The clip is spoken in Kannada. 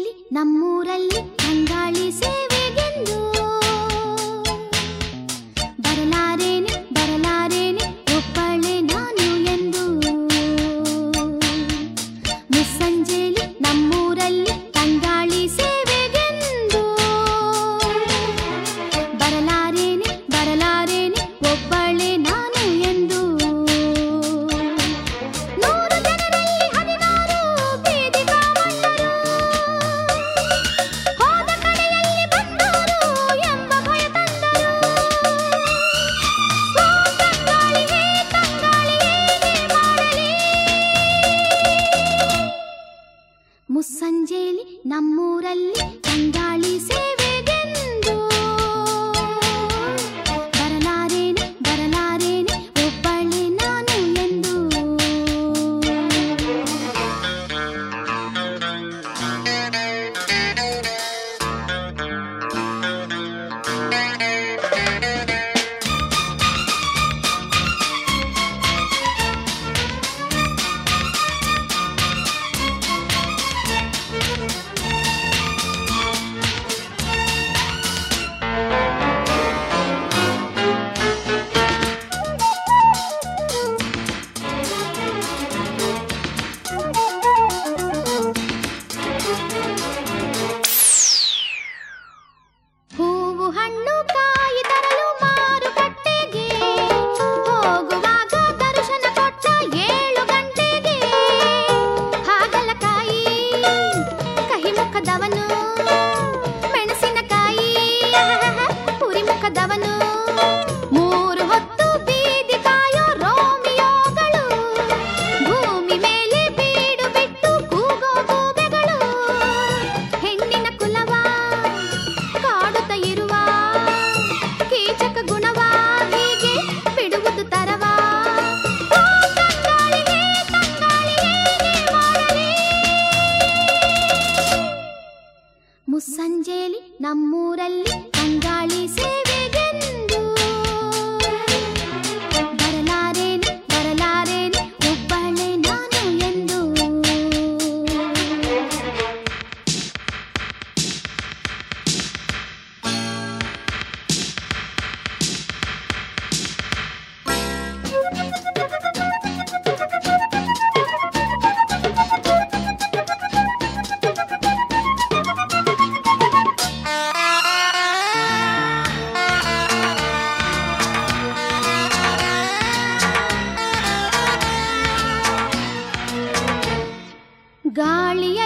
ಮುಸ್ಸಂಜೆಲಿ ನಮ್ಮೂರಲ್ಲಿ ಅಂಗಾಳಿ ಸೇವೆಗೆಂದು ಬರಲಾರೇನೆ ಬರಲಾರೇನೆ ಒಬ್ಬಳೆ ನಾನು ಎಂದು ಮುಸ್ಸಂಜೆಲಿ ನಮ್ಮೂರಲ್ಲಿ ತಂಗಾಳಿ ಸೇವೆಗೆಂದು ಬರಲಾರೇನೆ ಬರಲಾರೇನೆ ಒಬ್ಬಳೆ ನಾನು ಎಂದು ನೂರು ಜನರಲ್ಲಿ ಹದಿನಾರು ಬೀದಿ ಕಾವಣ್ಣರು ಹೋದ ಕಡೆಯಲ್ಲಿ ಬಂದವರು ಎಂಬ ಭಯ ತಂದರು ಓ ತಂಗಾಳಿಯೇ ತಂಗಾಳಿಯೇ ಮಾಡಲಿ ಮುಸ್ಸಂಜೆಲಿ ನಮ್ಮೂರಲ್ಲಿ ತಂಗಾಳಿ ಸೇವೆಗೆಂದು ಬರಲಾರೇನೆ ಬರಲಾರೇನೆ ಒಬ್ಬಳೆ ನಾನು ಎಂದು ಹೂವು ಹಣ್ಣು ಕಾಯಿ ತರಲು ಮಾರುಕಟ್ಟೆಗೆ ಹೋಗುವಾಗ ದರ್ಶನ ಕೊಟ್ಟ ಏಳು ಗಂಟೆಗೆ ಹಾಗಲಕಾಯಿ ಕಹಿ ಮುಖದವನು ಮೆಣಸಿನಕಾಯಿ ಪುರಿ ಮುಖದವನು ಮೂರು ಹೊತ್ತು ಬೀದಿ ಕಾಯೋ ರೋಮಿಯೋಗಳು ಭೂಮಿ ಮೇಲೆ ಬೀಡು ಬಿಟ್ಟು ಕೂಗೋ ಗೂಬೆಗಳು ಹೆಣ್ಣಿನ ಕುಲವ ಕಾಡುತ್ತ ಇರುವ ಕೀಚಕ ಗುಣವ ಹೀಗೆ ಬಿಡುವುದು ತರವ ಓ ತಂಗಾಳಿಯೇ ತಂಗಾಳಿಯೇ ಮಾಡಲಿ ಮುಸ್ಸಂಜೆಲಿ ನಮ್ಮೂರಲ್ಲಿ ತಂಗಾಳಿ ಸೇವೆಗೆಂದು ಬರಲಾರೇನೆ ಬರಲಾರೇನೆ ಒಬ್ಬಳೆ ನಾನು ಎಂದು ಗಾಳಿಯ